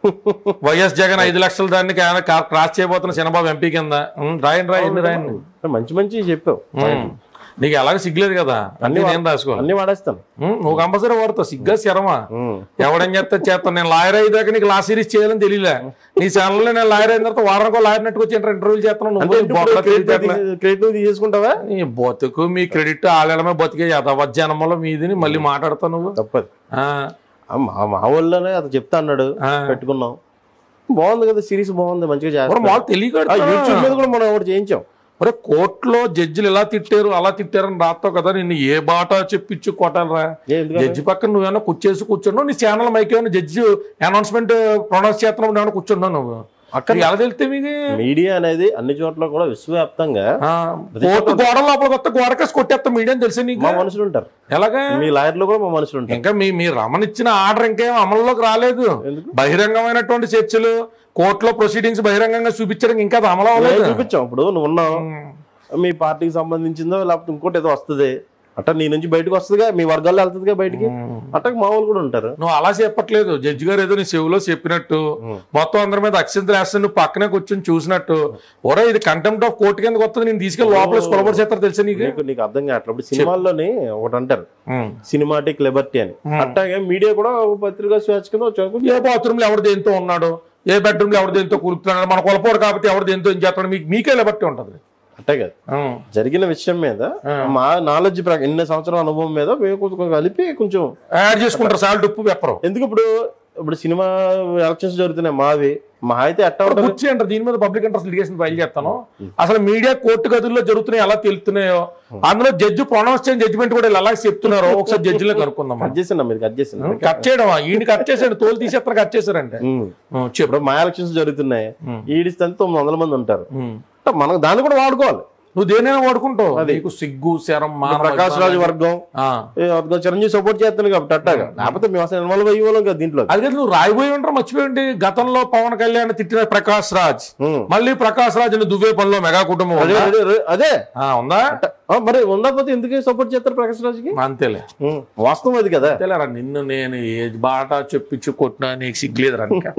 వైఎస్ జగన్ ఐదు లక్షల దాన్ని కా- కా- క్రాస్ చేయబోతున్న చంద్రబాబు ఎంపీ కింద ఉమ్, రాయండి రాయండి రాయండి
మంచి మంచి చెప్పావు
ఉమ్. నీకు ఎలాగ సిగ్గులేదు కదా అన్ని నేను రాసుకోవాలి
అన్ని వాడేస్తాను
ఉమ్, నువ్వు కంపల్సరీ వాడతావు సిగ్గా శరమా
ఉమ్.
ఎవడని చెప్తే చేస్తాను నేను లాయర్ అయ్యేదాకా నీకు లా సిరీస్ చేయాలని తెలియలే నీ ఛానల్లో నేను లాయర్ అయిన తర్వాత వారానికో లాయర్ నెట్కి వచ్చి ఇంటర్వ్యూలు చేస్తున్నాను
అంటే
నువ్వు బొక్కలో తెలివితేటలే.
క్రెడిట్ నువ్వు తీసేసుకుంటావా
నీ బతుకు మీ క్రెడిట్ ఆళ్ళమే బతికే యథవజ్జానమ్మలో మీదిని మళ్ళీ మాట్లాడతావు నువ్వు
తప్పదు
ఆ,
ఆ, మా మా ఊళ్ళోనే అది చెప్తా అన్నాడు
ఆ.
పెట్టుకున్నాం బాగుంది కదా సిరీస్ బాగుంది మంచిగా
ఎవరు
చేస్తాం
మాకు తెలియక
యూట్యూబ్ మీద కూడా మనం ఒకటి చేయించాం
ఒరే కోర్టులో జడ్జిలు ఇలా తిట్టారు అలా తిట్టారని రాస్తావు కదా నిన్ను ఏ బాట చెప్పించు కొట్టాలరా
ఏ, ఎందుకని?
జడ్జి పక్కన నువ్వేమో కూర్చేసి కూర్చున్నావు నీ ఛానల్ మైక్ ఏమైనా జడ్జి అనౌన్స్మెంట్ ప్రొనౌన్స్ చేస్తున్నావు నేను కూర్చున్నావు నువ్వు అక్కడ ఎలా తెలితే మీకు
మీడియా అనేది అన్ని చోట్ల కూడా విశ్వవ్యాప్తంగా
ఆ, కోర్టు గోడ లోపల కొత్త గోడకేసి కొట్టేస్తా మీడియా తెలుసా నీకు
మా మనుషులు ఉంటారు
ఎలాగా
మీ లాయర్లు కూడా మా మనుషులు ఉంటారు
ఇంకా మీ మీ రమణ ఇచ్చిన ఆర్డర్ ఇంకేం అమల్లోకి రాలేదు బహిరంగమైనటువంటి చర్చలు కోర్టులో ప్రొసీడింగ్స్ బహిరంగంగా చూపించడం ఇంకా అది అమలు
మేము
అవ్వలేదు
చూపించాం ఇప్పుడు నువ్వు ఉన్నావు మీ పార్టీకి సంబంధించిందో లేకపోతే ఇంకోటి ఏదో వస్తుంది అట్ట నీ నుంచి బయటకు వస్తుందిగా మీ వర్గాల్లో వెళ్తుందిగా బయటికి అట్టకు మా వాళ్ళు కూడా ఉంటారు
నువ్వు అలా చెప్పట్లేదు జడ్జి గారు ఏదో నీ చెవిలో చెప్పినట్టు మొత్తం అందరి మీద అక్షంతలు వేస్తే నువ్వు పక్కనే కూర్చొని చూసినట్టు ఒరే ఇది కంటెంప్ట్ ఆఫ్ కోర్టు కిందకి వస్తుంది నేను తీసుకెళ్ళి లోపల కొలబడి చేస్తారు తెలుసా నీకు
నీకు నీకు అర్థం కావట్లేదు సినిమాల్లోని ఒకటి అంటారు
ఉమ్.
సినిమాటిక్ లిబర్టీ అని అట్టాగే మీడియా కూడా ఒక పత్రికా స్వేచ్ఛ కింద ఒక చౌక-
ఏ బాత్రూమ్ లో ఎవరు దేంతో ఉన్నాడు ఏ బెడ్రూమ్ లో ఎవరు దేంతో కూర్చున్నాడు మన కొలపోడు కాబట్టి ఎవరు దేంతో ఏం చేస్తున్నాడు మీకు మీకే బట్టి ఉంటది
అట్టే కాదు
ఉమ్.
జరిగిన విషయం మీద మా నాలెడ్జ్ ప్రకారం ఎన్ని సంవత్సరాల అనుభవం మీద మేము కొంచెం కలిపి కొంచెం
యాడ్ చేసుకుంటారు సాల్ట్ ఉప్పు పెప్పరు
ఎందుకు ఇప్పుడు ఇప్పుడు సినిమా ఎలక్షన్స్ జరుగుతున్నాయి మావి మా అయితే ఎట్టా ఉంటుంది
గుర్చి అంటారు దీని మీద పబ్లిక్ ఇంట్రెస్ట్ లిటిగేషన్ ఫైల్ చేస్తాను అసలు మీడియా కోర్టు గదుల్లో జరుగుతున్నాయి ఎలా తెలుస్తున్నాయో అందులో జడ్జి ప్రొనౌన్స్ చేయని జడ్జిమెంట్ కూడా వీళ్ళు ఎలా చెప్తున్నారో ఒకసారి జడ్జిలో కనుక్కుందాం
కట్ చేసిన మీరు కట్ చేసిన
కట్ చేయడం ఈయన కట్ చేసాడు తోలు తీసేస్తారు కట్ చేశారంటే ఉమ్, చెప్పు
ఇప్పుడు మా ఎలక్షన్స్ జరుగుతున్నాయి ఈడిస్తే తొమ్మిది వందల మంది ఉంటారు
ఉమ్.
అంటే మనకు దాన్ని కూడా వాడుకోవాలి
నువ్వు దేనైనా వాడుకుంటావు నీకు సిగ్గు శరం మానవ
ప్రకాష్ రాజు వర్గం
ఆ.
ఏ, అదిగో చిరంజీవి సపోర్ట్ చేస్తాను కాబట్టి అట్టాగా లేకపోతే మేము అసలు ఇన్వాల్వ్ అయ్యేవాళ్ళం కదా దీంట్లో
అది కదా నువ్వు రాయిపోయి ఉంటారు మర్చిపోయింది గతంలో పవన్ కళ్యాణ్ తిట్టిన ప్రకాష్ రాజ్
ఉమ్.
మళ్ళీ ప్రకాష్ రాజ్ దువ్వే పనిలో మెగా కుటుంబం
అదే
ఉందా?
అదే, అదే, అదే
ఆ, ఉందా
ఆ, మరి ఉండకపోతే ఎందుకు సపోర్ట్ చేస్తారు ప్రకాష్ రాజుకి
అంతేలే
ఉమ్, వాస్తవం అది కదా
అంతేలేరా నిన్ను నేను ఏ బాట చెప్పించి కొట్టినా నీకు సిగ్గులేదురా ఇంకా.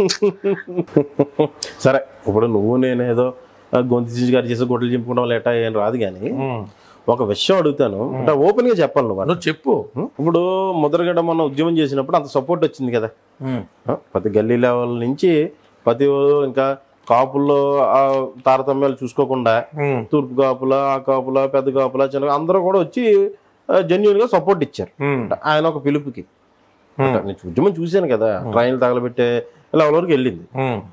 సరే ఇప్పుడు నువ్వు నేను ఏదో ఆ, గొంతు తీసి గారు చేసి గొడ్డలు చింపుకోవడం లేట ఏం రాదు కానీ
ఉమ్.
ఒక విషయం అడుగుతాను అంటే ఓపెన్ గా చెప్పాలి నువ్వు
నువ్వు చెప్పు
ఉం? ఇప్పుడు ముద్రగడ మొన్న ఉద్యమం చేసినప్పుడు అంత సపోర్ట్ వచ్చింది కదా
ఉమ్.
ఆ, ప్రతి గల్లీ లెవెల్ నుంచి ప్రతి ఓ- ఇంకా కాపుల్లో ఆ తారతమ్యాలు చూసుకోకుండా
ఉమ్.
తూర్పు కాపుల ఆ కాపుల పెద్ద కాపుల చిన్న అందరూ కూడా వచ్చి జెన్యున్ గా సపోర్ట్ ఇచ్చారు
ఉమ్.
ఆయన ఒక పిలుపుకి అంటే నేను ఉద్యమం చూశాను కదా ట్రైన్లు తగలబెట్టే లెవెల్ వరకు వెళ్ళింది
ఉమ్.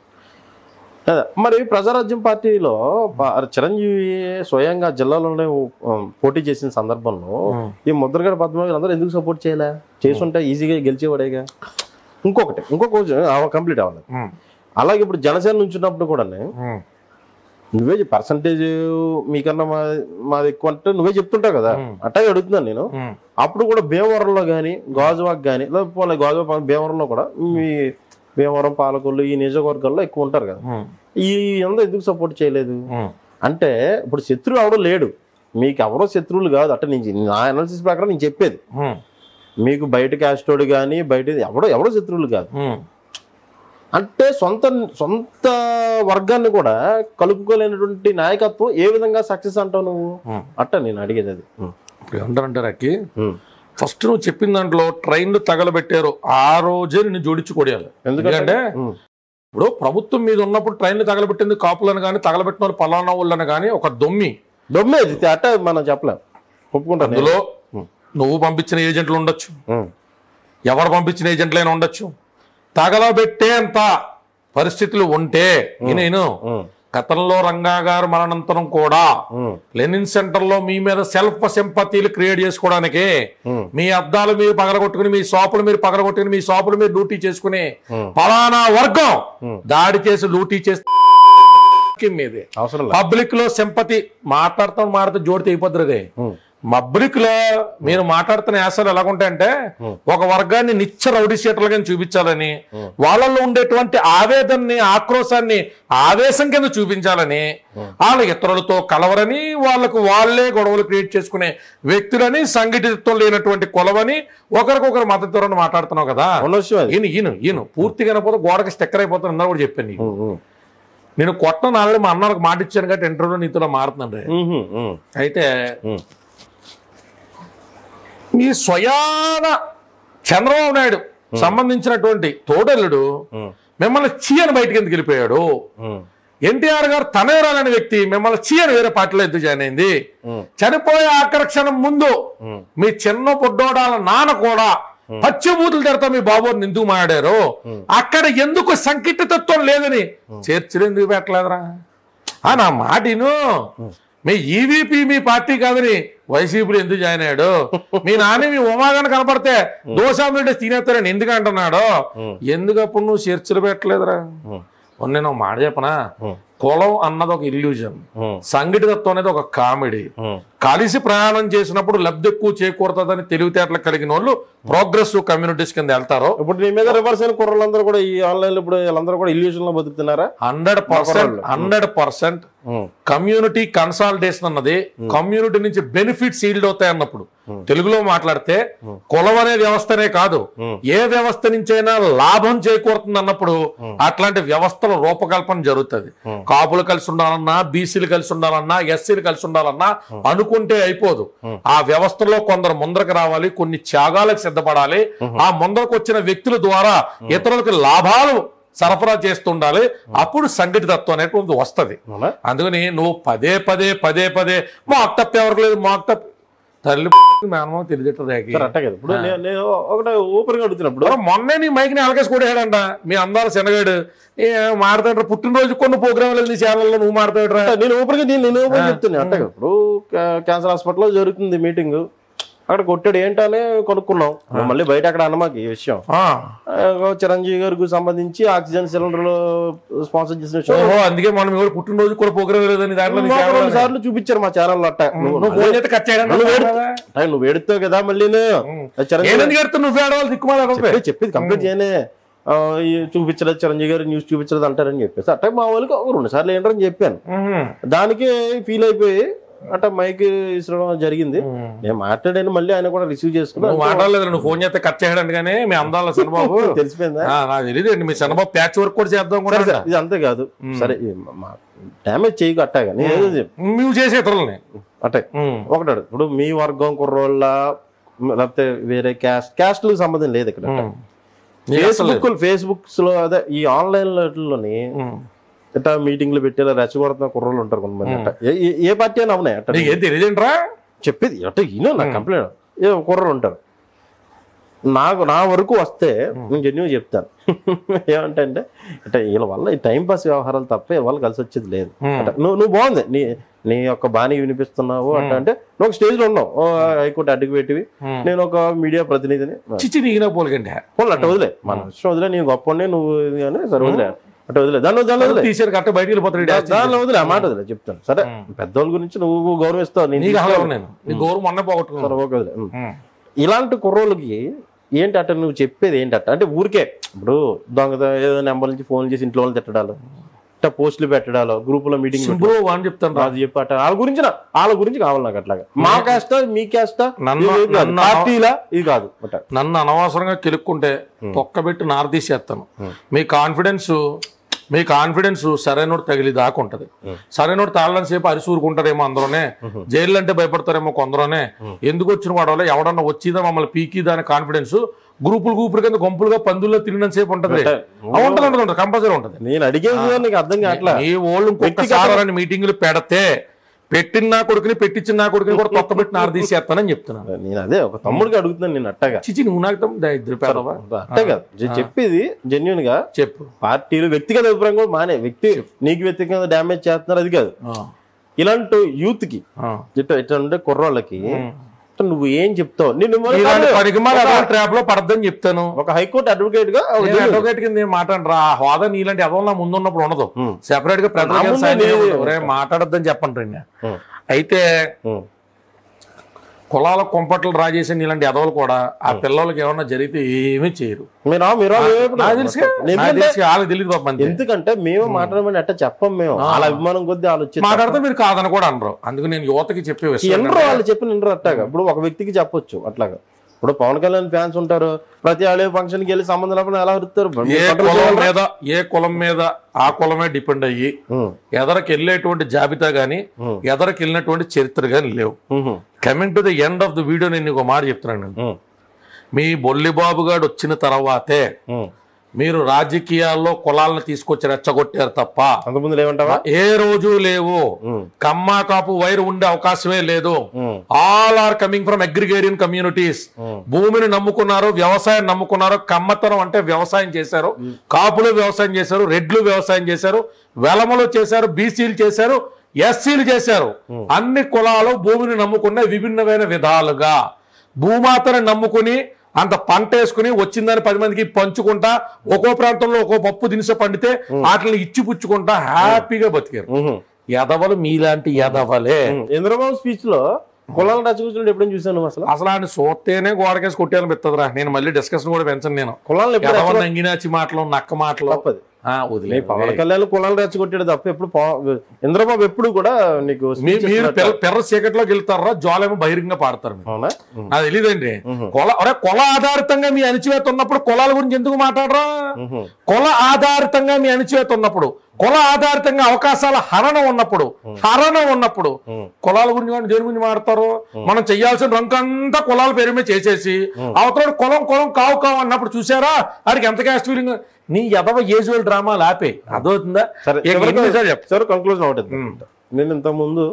అదే. మరి ప్రజారాజ్యం పార్టీలో ప- చిరంజీవి స్వయంగా జిల్లాలోనే ఉ- పోటీ చేసిన సందర్భంలో ఈ ముద్రగడ పద్మనాభం అందరూ ఎందుకు సపోర్ట్ చేయలే చేసుంటే ఈజీగా గెలిచేవాడేగా ఇంకొకటి ఇంకొక కంప్లీట్ అవ్వాలి
ఉమ్.
అలాగే ఇప్పుడు జనసేన నుంచి ఉన్నప్పుడు కూడా
ఉమ్.
నువ్వే పర్సంటేజ్ మీకన్నా మా మాది ఎక్కువ అంటే నువ్వే చెప్తుంటావు కదా అట్టాగే అడుగుతున్నాను నేను
ఉమ్.
అప్పుడు కూడా భీమవరంలో కానీ గాజువాక్ కానీ లేకపోతే గాజువాక్ భీమవరంలో కూడా మీ భీమవరం పాలకొల్లు ఈ నియోజకవర్గాల్లో ఎక్కువ ఉంటారు కదా
ఉమ్.
ఈ అందరూ ఎందుకు సపోర్ట్ చేయలేదు
ఉమ్.
అంటే ఇప్పుడు శత్రువు ఎవడో లేడు మీకు ఎవరో శత్రువులు కాదు అట్ట నుంచి నా అనాలిసిస్ ప్రకారం నేను చెప్పేది
ఉమ్.
మీకు బయట క్యాస్టోడు కానీ బయట ఎవడో ఎవడో శత్రువులు కాదు
ఉమ్.
అంటే సొంత సొంత వర్గాన్ని కూడా కలుపుకోలేనటువంటి నాయకత్వం ఏ విధంగా సక్సెస్ అంటావు నువ్వు
ఉమ్.
అట్ట నేను అడిగేది అది ఉమ్.
ఇప్పుడు ఏమంటారంటే రాకి
ఉమ్.
ఫస్ట్ నువ్వు చెప్పిన దాంట్లో ట్రైన్లు తగలబెట్టారు ఆ రోజే నిన్ను జోడించి కొడియాలి
ఎందుకంటే
ఎందుకంటే
ఉమ్.
ఇప్పుడు ప్రభుత్వం మీద ఉన్నప్పుడు ట్రైన్లు తగలబెట్టింది కాపులను కానీ తగలబెట్టిన వాళ్ళు పలానా వాళ్ళని కానీ ఒక దొమ్మి
దొమ్మే ఇది అట్ట మనం చెప్పలేం ఒప్పుకుంటాను
అందులో నువ్వు పంపించిన ఏజెంట్లు ఉండొచ్చు
ఉమ్.
ఎవరు పంపించిన ఏజెంట్లైనా ఉండొచ్చు తగలబెట్టే అంత పరిస్థితులు ఉంటే నేను
ఉమ్.
గతంలో రంగా గారు మరణంతరం కూడా
ఉమ్.
లెనిన్ సెంటర్ లో మీ మీద సెల్ఫ్ సింపతీలు క్రియేట్ చేసుకోవడానికి
ఉమ్.
మీ అద్దాలు మీరు పగలగొట్టుకుని మీ షాపులు మీరు పగలగొట్టుకుని మీ షాపులు మీరు లూటీ చేసుకుని
ఉమ్.
ఫలానా వర్గం దాడి చేసి లూటీ చేసి మీదే
అవసరం లేదు
పబ్లిక్ లో సింపతి మాట్లాడతాం మాట్లాడితే జోడితే అయిపోతుంది
ఉమ్.
మబ్రిక్లో మీరు మాట్లాడుతున్న యాసలు ఎలాగుంటాయంటే ఒక వర్గాన్ని నిత్య రౌడీ షీటర్లుగా చూపించాలని వాళ్ళల్లో ఉండేటువంటి ఆవేదనని ఆక్రోశాన్ని ఆవేశం కింద చూపించాలని వాళ్ళు ఇతరులతో కలవరని వాళ్ళకు వాళ్ళే గొడవలు క్రియేట్ చేసుకునే వ్యక్తులని సంఘటితం లేనటువంటి కొలవని ఒకరికొకరు మద్దతు మాట్లాడుతున్నావు కదా
ఉన్న విషయం అది
ఈయన ఈయన ఈయన పూర్తిగా అయిపోతే గోడకి స్టెక్కర్ అయిపోతాను ఇందా కూడా చెప్పాను నీకు
ఉమ్, ఉమ్.
నేను కొట్టను ఆల్రెడీ మా అన్నలకు మాట ఇచ్చాను కాబట్టి ఇంటర్వ్యూలో నీతో మారుతున్నాను రే
ఉమ్, ఉమ్, ఉమ్.
అయితే
ఉమ్.
మీ స్వయాన చంద్రబాబు నాయుడు సంబంధించినటువంటి తోడల్లుడు మిమ్మల్ని చీయని బయటికి ఎందుకు వెళ్ళిపోయాడు
ఉమ్.
ఎన్టీఆర్ గారు తనయురాలనే వ్యక్తి మిమ్మల్ని చీయని వేరే పార్టీలో ఎందుకు జాయిన్ అయింది చనిపోయే ఆకర్షణ ముందు మీ చిన్న పొడ్డోడాల నాన్న కూడా పచ్చిబూతులు తిడతా మీ బాబుని ఎందుకు మాట్లాడారు అక్కడ ఎందుకు సంకిట్టతత్వం లేదని చర్చలు ఎందుకు పెట్టలేదురా ఆ నా మాటిను మీ ఈవీపీ మీ పార్టీ కాదని వైసీపీలో ఎందుకు జాయిన్ అయ్యాడు మీ నాన్న మీ ఉమాగాని కనపడితే దోషాములు తినేస్తారని ఎందుకు అంటున్నాడు ఎందుకు అప్పుడు నువ్వు చర్చలు పెట్టలేదురా నేను ఒక మాట చెప్పనా కులం అన్నది ఒక ఇల్యూజన్ సంఘటితత్వం అనేది ఒక కామెడీ కలిసి ప్రయాణం చేసినప్పుడు లబ్ధి ఎక్కువ చేకూరుతుందని తెలివితేటలు కలిగిన వాళ్ళు ప్రోగ్రెసివ్ కమ్యూనిటీస్ కింద వెళ్తారు
ఇప్పుడు నీ మీద రివర్స్ అయిన కుర్రలందరూ కూడా ఈ ఆన్లైన్ లో ఇప్పుడు వీళ్ళందరూ కూడా ఇల్యూషన్ లో బతుకుతున్నారా
హండ్రెడ్ పర్సెంట్ హండ్రెడ్ పర్సెంట్
ఉమ్.
కమ్యూనిటీ కన్సాలిడేషన్ అన్నది కమ్యూనిటీ నుంచి బెనిఫిట్స్ ఈల్డ్ అవుతాయి అన్నప్పుడు తెలుగులో మాట్లాడితే కులం అనే వ్యవస్థనే కాదు ఏ వ్యవస్థ నుంచైనా లాభం చేకూరుతుంది అన్నప్పుడు అట్లాంటి వ్యవస్థల రూపకల్పన జరుగుతుంది కాపులు కలిసి ఉండాలన్నా బీసీలు కలిసి ఉండాలన్నా ఎస్సీలు కలిసి ఉండాలన్నా అనుకుంటే అయిపోదు ఆ వ్యవస్థలో కొందరు ముందరకు రావాలి కొన్ని త్యాగాలకు సిద్ధపడాలి ఆ ముందరకు వచ్చిన వ్యక్తుల ద్వారా ఇతరులకు లాభాలు సరఫరా చేస్తుండాలి అప్పుడు సంఘటితత్వం అనేటువంటి వస్తది
అవునా?
అందుకని నువ్వు పదే పదే పదే పదే మాక్ తప్ప ఎవరికి లేదు మాక్ తప్ప తల్లి మేనమో తెలియజేటది
సరే అట్టే కదా ఇప్పుడు నేను నేను ఒకటే ఓపెన్ గా అడుగుతున్నప్పుడు
మొన్నే నీ మైక్ ని అలకేసి కొట్టేయడంట మీ అందాల శనగాడు ఏ మాడతాడు పుట్టినరోజు కొన్ని ప్రోగ్రాంలు నీ ఛానల్లో నువ్వు మాడతాడు
నేను ఓపెన్ గా నేను నేను ఓపెన్ చెప్తున్నా అంటే ఇప్పుడు క్యా- క్యాన్సర్ హాస్పిటల్లో జరుగుతుంది మీటింగ్ అక్కడ కొట్టాడు ఏంటనే కొనుక్కున్నాం మళ్ళీ బయట అక్కడ అన్నమాకి ఈ విషయం ఆ, చిరంజీవి గారికి సంబంధించి ఆక్సిజన్ సిలిండర్లు స్పాన్సర్ చేసిన విషయం
ఓహో అందుకే మనం ఎవరు పుట్టినరోజు కూడా ప్రోగ్రాం లేదని దాంట్లో నీ
మాకు
ఛానల్లో
రెండు సార్లు చూపించారు మా ఛానల్ అట్ట నువ్వు
నువ్వు ఫోన్ చేస్తే కట్ చేయడం
నువ్వు ఏడు- అంటే నువ్వు ఏడుతావు కదా మళ్ళీ చిరంజీవి
ఏనందుకు ఎడుతున్నావు నువ్వు ఏడవాలి దిక్కుమాలి
చెప్పేది చెప్పేది కంప్లీట్ చేయనే ఆ, ఈ చూపించలేదు చిరంజీవి గారు న్యూస్ చూపించలేదు అంటారని చెప్పేసి అట్ట మా వాళ్ళకి ఒక రెండు సార్లు ఏంటని చెప్పాను దానికి ఫీల్ అయిపోయి అట్ట మైక్ ఇసడం జరిగింది నేను మాట్లాడాను మళ్ళీ ఆయన కూడా రిసీవ్
నువ్వు
చేసుకున్నాను
మాట్లాడలేదు నువ్వు ఫోన్ చేస్తే కట్ చేయడానికి కానీ మీ అందాల చంద్రబాబు
తెలిసిపోయిందా
ఆ, నాకు తెలియదు మీ చంద్రబాబు ప్యాచ్ వర్క్ కూడా చేద్దాం కూడా
సరే, సరే, ఇది అంతే కాదు సరే డ్యామేజ్ చేయకు అట్టాగా నేను ఏదో చెప్పు.
నువ్వు చేసే ఇతరులని
అట్టే
ఉమ్.
ఒకటాడు ఇప్పుడు మీ వర్గం కుర్రోళ్ళ లేకపోతే వేరే క్యాస్ట్ క్యాస్ట్లకు సంబంధం లేదు ఇక్కడ
ఉమ్. నీకు అసలు లేదు.
ఫేస్బుక్ ఫేస్బుక్స్ లో అదే ఈ ఆన్లైన్ లోని
ఉమ్.
ఇట్లా మీటింగ్లు పెట్టేలా రెచ్చగొడుతున్న కుర్రోళ్ళు ఉంటారు కొంతమంది అట్ట ఏ- ఏ- ఏ పార్టీ అయినా అవునాయి అట్ట
నీకు ఏం తెలియదేంట్రా
చెప్పేది అట్ట ఈయన నాకు కంప్లైంట్ ఏ కుర్రోళ్ళు ఉంటారు నాకు నా వరకు వస్తే నేను జెన్యున్ చెప్తాను ఏమంటే అంటే అంటే వీళ్ళ వల్ల ఈ టైం పాస్ వ్యవహారాలు తప్ప వాళ్ళు కలిసి వచ్చేది లేదు అట్ట నువ్వు నువ్వు బాగుంది నీ నీ యొక్క బాణి వినిపిస్తున్నావు అట్ట అంటే నువ్వు ఒక స్టేజ్ లో ఉన్నావు ఓ హైకోర్టు అడ్డుకు పెట్టివి నేను ఒక మీడియా ప్రతినిధిని
చిచ్చి నీకు పోలికండి
పోన్లే, అట్ట వదిలే మన విషయం వదిలే నేను గొప్ప నువ్వు ఇది అని సరే వదిలే అట్ట వదిలే దానిలో దానిలో వదిలే
తీసారు కట్ట బయటికి వెళ్ళిపోతాడు
దా- దానిలో వదిలే ఆ మాట వదిలే చెప్తాను సరే పెద్దోళ్ళ గురించి నువ్వు గౌరవిస్తావు నేను
నీకు అలా
తీసుకోను.
నేను నీ గౌరవం మొన్న
సరే,
పోగొట్టుకున్నాను
ఓకే వదిలే ఉం. ఇలాంటి కుర్రోళ్ళకి ఏంటి అట్ట నువ్వు చెప్పేది ఏంటి అట్ట అంటే ఊరికే ఇప్పుడు దొంగ ఏదో నెంబర్ నుంచి ఫోన్ చేసి ఇంట్లో వాళ్ళు తిట్టడాలు ఇట్ట పోస్టులు పెట్టడాలు గ్రూపులో మీటింగ్
సింపుల్ అని చెప్తాను రా.
అది చెప్పి అట్ట వాళ్ళ గురించి నా- వాళ్ళ గురించి కావాలి నాకు అట్లాగా మా కాస్తా మీ కాస్తా
నన్ను-
ఇది కాదు.
నన్ను-
పార్టీలా ఇది కాదు అట్ట
నన్ను అనవసరంగా కెలుక్కుంటే తొక్కబెట్టి నారదీసేస్తాను మీ కాన్ఫిడెన్స్ మీ కాన్ఫిడెన్స్ సరైనోడు తగిలి దాకా ఉంటది సరైనోడు తాళని సేపు అరిసూరుకుంటారేమో అందరూనే జైలు అంటే భయపడతారేమో కొందరనే ఎందుకు వచ్చిన వాడవల్ల ఎవడన్నా వచ్చిదా మమ్మల్ని పీకి దాని కాన్ఫిడెన్స్ గ్రూపులు గ్రూపులు కింద గుంపులుగా పందుల్లో తిరిగినంత సేపు ఉంటది ఆ, ఉంటది ఉంటది ఉంటది కంపల్సరీ ఉంటది
నేను అడిగేది నీకు అర్థం కావట్లా
ఈ ఓళ్ళు ఇంకొకసారి మీటింగ్లు పెడితే పెట్టిన నా కొడుకుని పెట్టించిన నా కొడుకుని కూడా తొక్కబెట్టి నారదీసేస్తానని చెప్తున్నాను
నేను అదే ఒక తమ్ముడికి అడుగుతున్నాను నేను అట్టగా
చిచి నువ్వు నాకు తమ్ముడు ఇద్దరు పేదవా
అట్టే కాదు చె- చెప్పేది జెన్యున్ గా
చెప్పు
పార్టీలు వ్యక్తిగత అభిప్రాయం కూడా మానే వ్యక్తి నీకు వ్యక్తిగత డ్యామేజ్ చేస్తున్నారు అది కాదు
ఆ,
ఇలాంటి యూత్ కి
ఆ.
ఇట్లా ఇట్లా ఉండే కుర్రోళ్ళకి ఇట్లా నువ్వు ఏం చెప్తావు నేను మరి
ఇలాంటి
కాదు,
పనికిమాల
ఒక-
ట్రాప్ లో పడద్దని చెప్తాను
ఒక హైకోర్టు అడ్వకేట్ గా ఒక
నేను
జెన్యున్.
అడ్వకేట్ కింద ఏం మాట్లాడరా ఆ హోదా నీలాంటి అదం నా ముందు ఉన్నప్పుడు ఉండదు సెపరేట్ గా
నా
ప్రజలకు ఏం
ముందే
సాయం
లేదు.
చేయకూడదు. ఒరేయ్, మాట్లాడొద్దని చెప్పండి రండి
ఉం.
అయితే
ఉం.
కులాల కొంపట్లు రాజేసి ఇలాంటి ఎదవలు కూడా ఆ పిల్లలకి ఏమన్నా జరిగితే ఏమీ చేయరు
మీరు మీరు
నాకు తెలుసు నాకు తెలుసు వాళ్ళకి తెలియదు పాపం అంతే.
ఎందుకంటే మేము మాట్లాడమని అట్ట చెప్పం మేము వాళ్ళ అభిమానం కొద్దీ వాళ్ళు వచ్చి
మాట్లాడితే మీరు కాదని కూడా అనరు అందుకు నేను యువతకి చెప్పే విషయం
ఎనరు వాళ్ళు చెప్పిన ఎనరు అట్టాగా ఇప్పుడు ఒక వ్యక్తికి చెప్పొచ్చు అట్లాగా ఇప్పుడు పవన్ కళ్యాణ్ ఫ్యాన్స్ ఉంటారు ప్రతి ఆడే ఫంక్షన్ కి వెళ్ళి సంబంధం లేకుండా ఎలా అడుగుతారు
ఏ కులం మీద ఏ కులం మీద ఆ కులమే డిపెండ్ అయ్యి ఎదరికి వెళ్ళేటువంటి జాబితా గాని ఎదరికి వెళ్ళినటువంటి చరిత్ర గాని లేవు coming to the end of the video నేను ఒక మాట చెప్తున్నాను నేను. మీ బొల్లిబాబు గారు వచ్చిన తర్వాతే మీరు రాజకీయాల్లో కులాలను తీసుకొచ్చి రెచ్చగొట్టారు తప్ప
అంతకుముందు ఏమంటావా
ఏ రోజు లేవు కమ్మా కాపు వైరు ఉండే అవకాశమే లేదు all are coming from agrarian communities భూమిని నమ్ముకున్నారు వ్యవసాయం నమ్ముకున్నారు కమ్మతనం అంటే వ్యవసాయం చేశారు కాపులు వ్యవసాయం చేశారు రెడ్లు వ్యవసాయం చేశారు వెలమలు చేశారు బీసీలు చేశారు ఎస్సీలు చేశారు అన్ని కులాలు భూమిని నమ్ముకున్న విభిన్నమైన విధాలుగా భూమాతను నమ్ముకుని అంత పంట వేసుకుని వచ్చిందని పది మందికి పంచుకుంటా ఒక్కో ప్రాంతంలో ఒక్కో పప్పు దినుసు పండితే వాటిని ఇచ్చి పుచ్చుకుంటా హ్యాపీగా బతికారు ఎదవలు మీలాంటి ఎదవలే
చంద్రబాబు స్పీచ్ లో కులాలను రచ్చగొచ్చినట్టు ఎప్పుడైనా చూసాను నువ్వు అసలు
అసలు ఆయన సోత్తేనే గోడకేసి కొట్టేయాలనిపిస్తుందిరా నేను మళ్ళీ డిస్కషన్ కూడా పెంచను నేను
కులాలను ఎప్పుడు
ఎదవ
రెచ్చగొ-
నంగినాచి మాటలు నక్క మాటలు
తప్పది.
ఆ, వదిలే
నీ పవన్ కళ్యాణ్ కులాలను రెచ్చగొట్టాడు తప్ప ఎప్పుడు పవ- చంద్రబాబు ఎప్పుడు కూడా నీకు
మీ-
speech
మీరు
ఇస్తున్నట్టు.
పెర్ర- పెర్ర చీకట్లోకి వెళ్తారా జోలేమో బహిరంగంగా పాడతారు మీరు.
అవునా
నాకు తెలియదండి కుల అరే కుల ఆధారితంగా మీ అణిచివేత ఉన్నప్పుడు కులాల గురించి ఎందుకు మాట్లాడరా కుల ఆధారితంగా మీ అణిచివేత ఉన్నప్పుడు కుల ఆధారితంగా అవకాశాల హరణం ఉన్నప్పుడు హరణం ఉన్నప్పుడు కులాల గురించి కానీ దేని గురించి మాడతారు మనం చెయ్యాల్సిన రంకంతా కులాల పేరు మీద చేసేసి అవతల కులం కులం కావు కావు అన్నప్పుడు చూసారా వాడికి ఎంత క్యాస్ట్ ఫీలింగ్ నీ ఎదవ ఏజువల్ డ్రామా లాపే అదవుతుందా
సరే
ఇక ఎన్ని నిమిషాలు చెప్తా?
సరే కంక్లూజన్ ఒకటి నేను ఇంత ముందు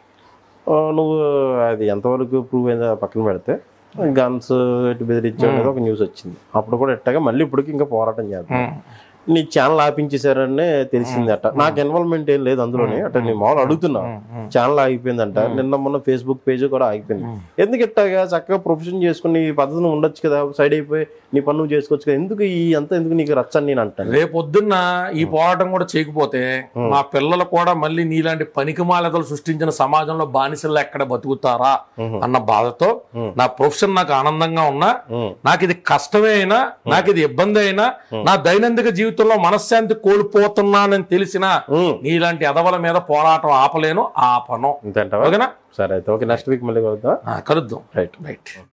నువ్వు అది ఎంతవరకు ప్రూవ్ అయిందో పక్కన పెడితే గన్స్ ఎటు బెదిరించాడు అనేది ఒక న్యూస్ వచ్చింది అప్పుడు కూడా ఎట్టగా మళ్ళీ ఇప్పటికి ఇంకా పోరాటం చేద్దాం నీ ఛానల్ ఆపించేశారని తెలిసిందట నాకు ఇన్వాల్వ్మెంట్ ఏం లేదు అందులోని అట్ట నేను మామూలు అడుగుతున్నా ఛానల్ ఆగిపోయిందంట నిన్న మొన్న ఫేస్బుక్ పేజ్ కూడా ఆగిపోయింది ఎందుకు ఇట్టాగా చక్కగా ప్రొఫెషన్ చేసుకుని ఈ పద్ధతిని ఉండొచ్చు కదా సైడ్ అయిపోయి నీ పని నువ్వు చేసుకోవచ్చు కదా ఎందుకు ఈ అంత ఎందుకు నీకు రచ్చని నేను అంటాను
రేపొద్దున్న ఈ పోరాటం కూడా చేయకపోతే మా పిల్లలు కూడా మళ్ళీ నీలాంటి పనికిమాలతలు సృష్టించిన సమాజంలో బానిసల్లో ఎక్కడ బతుకుతారా అన్న బాధతో నా ప్రొఫెషన్ నాకు ఆనందంగా ఉన్నా నాకు ఇది కష్టమే అయినా నాకు ఇది ఇబ్బంది అయినా నా దైనందిక జీవితంలో మనశ్శాంతి కోల్పోతున్నానని తెలిసిన నీలాంటి ఎదవల మీద పోరాటం ఆపలేను ఆపను
అంతే అంటావా
ఓకేనా
సరే అయితే ఓకే నెక్స్ట్ వీక్ మళ్ళీ కలుద్దాం
ఆ, కలుద్దాం
రైట్
రైట్